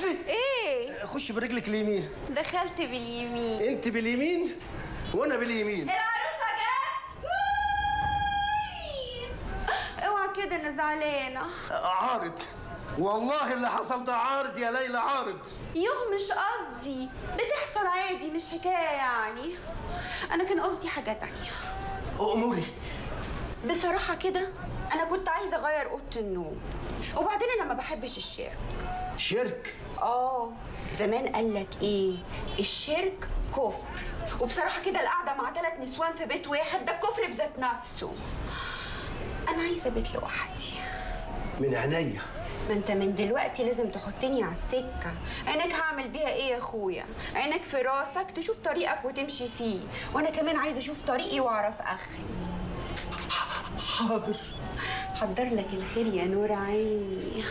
اسفه ايه خش برجلك اليمين دخلت باليمين انت باليمين وانا باليمين العروسه جت اوعى كده انا زعلانه عارض والله اللي حصل ده عارض يا ليلى عارض يوه مش قصدي بتحصل عادي مش حكايه يعني انا كان قصدي حاجه تانية اموري بصراحه كده انا كنت عايزه اغير اوضه النوم وبعدين انا ما بحبش الشرك شرك اه زمان قال لك ايه الشرك كفر وبصراحه كده القعده مع ثلاث نسوان في بيت واحد ده الكفر بذات نفسه انا عايزه بيت لوحدي من عينيا ما انت من دلوقتي لازم تحطني على السكه عينك هعمل بيها ايه يا اخويا عينك في راسك تشوف طريقك وتمشي فيه وانا كمان عايزه اشوف طريقي واعرف اخري حاضر حضر لك الخير يا نور عيني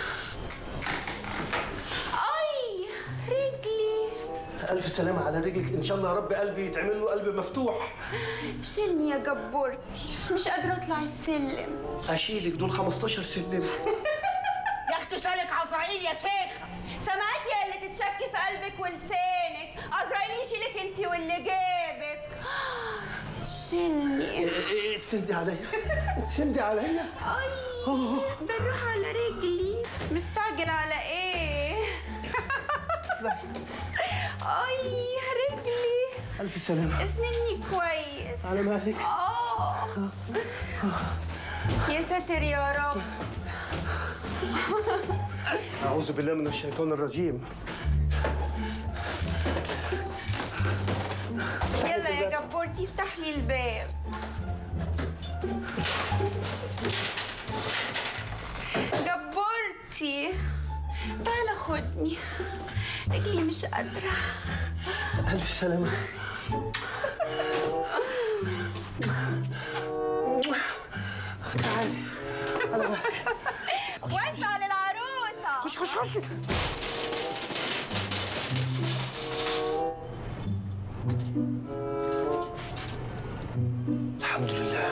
اي رجلي الف سلامه على رجلك ان شاء الله يا رب قلبي يتعمل له قلب مفتوح شيلني يا جبورتي مش قادره اطلع السلم اشيلك دول 15 سلم يا اختي شالك عزرائيل يا شيخ سامعاك يا اللي تتشكي في قلبك ولسانك عزرائيل يشيلك انت واللي جابك شيلني تسندي عليا تسندي عليا اي بروح على رجلي مستعجل على ايه اي رجلي الف سلامه اسنني كويس على مالك اه يا ساتر يا رب اعوذ بالله من الشيطان الرجيم يلا يا جبورتي افتح لي الباب جبورتي تعالى خدني رجلي مش قادرة الف سلامه تعالي على مالك وسع للعروسة خش خش خش الحمد لله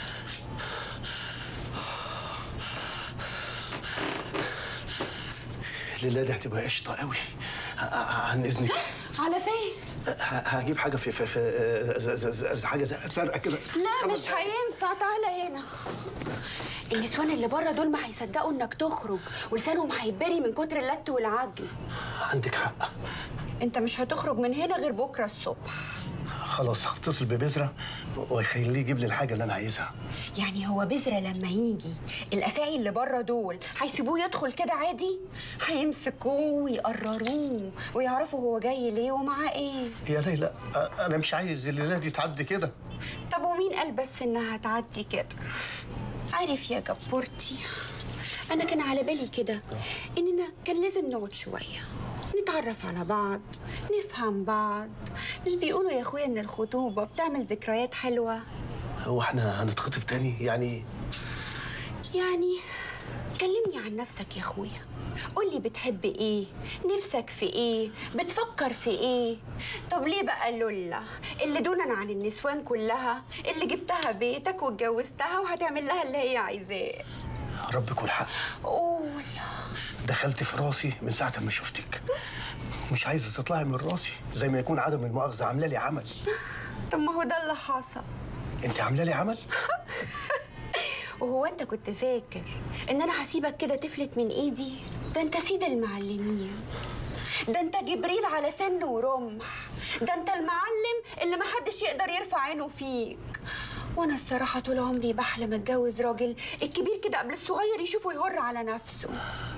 الليله دي هتبقى قشطه قوي ه- ه- عن اذنك على فين؟ ه- هجيب حاجه في في, في ز- ز- ز- حاجه زرقاء كده لا مش هينفع تعالى هنا النسوان اللي بره دول ما هيصدقوا انك تخرج ولسانهم هيتبري من كتر اللت والعجل عندك حق انت مش هتخرج من هنا غير بكره الصبح خلاص هتصل ببذره ويخليه يجيب لي الحاجه اللي انا عايزها يعني هو بذرة لما يجي الافاعي اللي بره دول هيسيبوه يدخل كده عادي هيمسكوه ويقرروه ويعرفوا هو جاي ليه ومعاه ايه يا ليلى أ- انا مش عايز الليله دي تعدي كده طب ومين قال بس انها هتعدي كده عارف يا جبورتي انا كان على بالي كده اننا كان لازم نقعد شويه نتعرف على بعض نفهم بعض مش بيقولوا يا اخويا ان الخطوبه بتعمل ذكريات حلوه هو احنا هنتخطب تاني يعني يعني كلمني عن نفسك يا اخويا قولي بتحب ايه نفسك في ايه بتفكر في ايه طب ليه بقى اللولة اللي دونا عن النسوان كلها اللي جبتها بيتك واتجوزتها وهتعمل لها اللي هي عايزاه ربك والحق قول دخلت في راسي من ساعه ما شفتك مش عايزه تطلعي من راسي زي ما يكون عدم المؤاخذه عامله لي عمل طب ما هو ده اللي حصل انت عامله لي عمل وهو انت كنت فاكر ان انا هسيبك كده تفلت من ايدي ده انت سيد المعلمين ده انت جبريل على سن ورمح ده انت المعلم اللي محدش يقدر يرفع عينه فيك وانا الصراحة طول عمري بحلم اتجوز راجل الكبير كده قبل الصغير يشوفه يهر على نفسه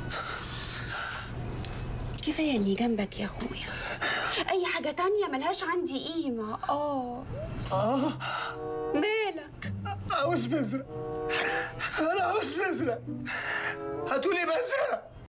كفاية اني جنبك يا اخويا اي حاجة تانية ملهاش عندي قيمة اه اه مالك عاوز بذره انا عاوز بذره هاتولي بذره